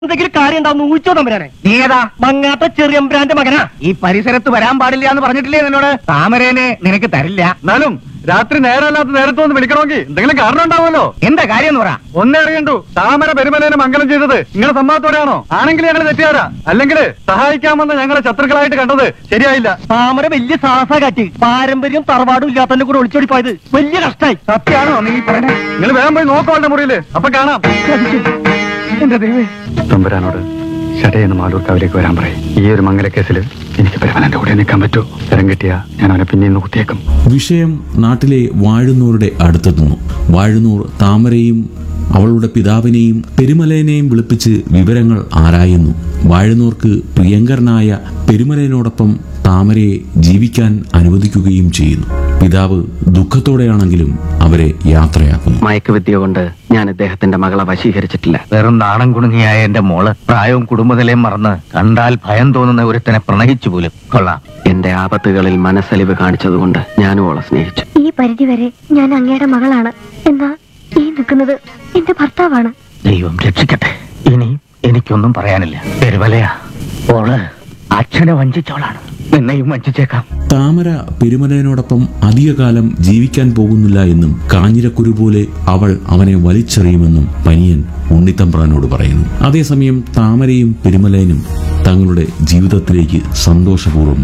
എന്തെങ്കിലും കാര്യം ഉണ്ടാവും ഊച്ചോ തമ്പുരാനെ നീ ഏതാ മങ്ങാത്ത ചെറിയമ്പ്രാന്റെ മകനാ ഈ പരിസരത്ത് വരാൻ പാടില്ല എന്ന് പറഞ്ഞിട്ടില്ലേ നിന്നോട് താമരേനെ നിനക്ക് തരില്ല എന്നാലും രാത്രി നേരമല്ലാത്ത നേരത്തെ ഒന്ന് വിളിക്കണമെങ്കിൽ എന്തെങ്കിലും കാരണം ഉണ്ടാവുമല്ലോ എന്താ കാര്യം എന്ന് പറ ഒന്നേ അറിയണ്ടു താമര പെരുമലേനെ മംഗലം ചെയ്തത് നിങ്ങളെ സമ്മതത്തോടെയാണോ ആണെങ്കിൽ ഞങ്ങൾ തെറ്റിയാരാ അല്ലെങ്കിൽ സഹായിക്കാമെന്ന് ഞങ്ങളെ ശത്രുക്കളായിട്ട് കണ്ടത് ശരിയായില്ല താമര വലിയ സാഹസ കാറ്റ് പാരമ്പര്യം തറവാടും ഇല്ലാത്തതിന്റെ കൂടെ ഒളിച്ചോടി പോയത് വലിയ കഷ്ടായി സത്യാണോ നീ പറഞ്ഞ നിങ്ങൾ വേഗം പോയി നോക്കോളുടെ മുറിയില് അപ്പൊ കാണാം എന്റെ ദൈവേ തമ്പുരാനോട് ഷടയെന്ന് മാലൂർക്കാവിലേക്ക് വരാൻ പറയും ഈ ഒരു മംഗലക്കേസിൽ എനിക്ക് പെരുമലന്റെ കൂടെ നിൽക്കാൻ പറ്റൂ തരം കിട്ടിയാ ഞാൻ അവനെ പിന്നെ ഇന്ന് കുത്തിയേക്കും വിഷയം നാട്ടിലെ വാഴുന്നൂരുടെ അടുത്തെത്തുന്നു വാഴുന്നൂർ താമരയും അവളുടെ പിതാവിനെയും പെരുമലേനെയും വിളിപ്പിച്ച് വിവരങ്ങൾ ആരായുന്നു വാഴുന്നൂർക്ക് പ്രിയങ്കരനായ പെരുമലേനോടൊപ്പം താമരയെ ജീവിക്കാൻ അനുവദിക്കുകയും ചെയ്യുന്നു പിതാവ് ദുഃഖത്തോടെയാണെങ്കിലും അവരെ യാത്രയാക്കുന്നു മയക്കുവിദ്യ കൊണ്ട് ഞാൻ ഇദ്ദേഹത്തിന്റെ മകളെ വശീകരിച്ചിട്ടില്ല വെറും നാണം കുണുങ്ങിയായ എന്റെ മോള് പ്രായവും കുടുംബത്തിലെയും മറന്ന് കണ്ടാൽ ഭയം തോന്നുന്ന ഒരുത്തനെ പ്രണയിച്ചു പോലും കൊള്ളാം എന്റെ ആപത്തുകളിൽ മനസ്സലിവ് കാണിച്ചതുകൊണ്ട് ഞാനും അവളെ സ്നേഹിച്ചു ഈ പരിധിവരെ ഞാൻ അങ്ങയുടെ മകളാണ് എന്നാ ഈ നിൽക്കുന്നത് എന്റെ ഭർത്താവാണ് ദൈവം രക്ഷിക്കട്ടെ ഇനി എനിക്കൊന്നും പറയാനില്ല പെരുവലയാ ഓള് അച്ഛനെ വഞ്ചിച്ചോളാണ് നിന്നെയും വഞ്ചിച്ചേക്കാം താമര പെരുമലയനോടൊപ്പം അധികകാലം ജീവിക്കാൻ പോകുന്നില്ല എന്നും കാഞ്ഞിരക്കുരു പോലെ അവൾ അവനെ വലിച്ചെറിയുമെന്നും പനിയൻ ഉണ്ണിത്തമ്പ്രാനോട് പറയുന്നു അതേസമയം താമരയും പെരുമലയനും തങ്ങളുടെ ജീവിതത്തിലേക്ക് സന്തോഷപൂർവ്വം